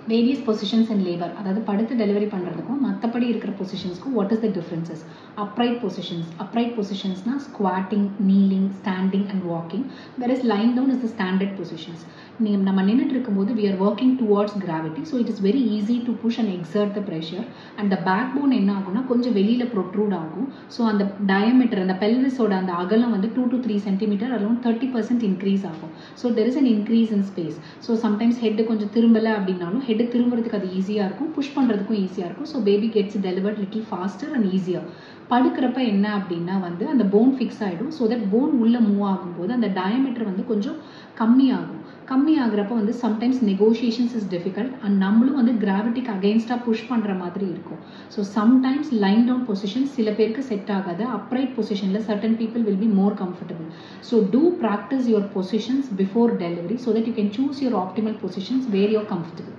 various positions and labour அதாவது படுத்து delivery பண்ணுறதுக்கும் மற்றபடி இருக்கிற பொசிஷன்ஸ்க்கும் what is the differences upright positions upright பொசிஷன்ஸ்னா squatting kneeling standing and walking where is line down is the standard positions நீங்கள் நம்ம நின்றுட்டு இருக்கும்போது we are working towards gravity so it is very easy to push and exert the pressure and the backbone என்ன ஆகும்னா கொஞ்சம் வெளியில் protrude ஆகும் so அந்த டயமீட்டர் அந்த பெல்விஸோட அந்த அகலம் வந்து two to three centimetre around thirty percent increase ஆகும் so there is an increase in space so sometimes head கொஞ்சம் திரும்பலை அப்படின்னாலும் ஹெட் திரும்புறதுக்கு அது ஈஸியாக இருக்கும் புஷ் பண்ணுறதுக்கும் ஈஸியாக இருக்கும் so baby gets delivered little faster and ஈஸியாக படுக்கிறப்ப என்ன அப்படின்னா வந்து அந்த போன் ஃபிக்ஸ் ஆகிடும் ஸோ தட் போன் உள்ளே மூவ் ஆகும்போது அந்த டயமீட்டர் வந்து கொஞ்சம் கம்மியாகும் கம்மி ஆகுறப்ப வந்து sometimes negotiations is difficult and நம்மளும் வந்து கிராவிட்டிக்கு அகெயின்ஸ்டாக புஷ் பண்ணுற மாதிரி இருக்கும் so sometimes line down position சில பேருக்கு செட் ஆகாது அப்ரைட் பொசிஷனில் certain people will be more comfortable so to practise your positions before delivery so that you can choose your optimal positions where you're comfortable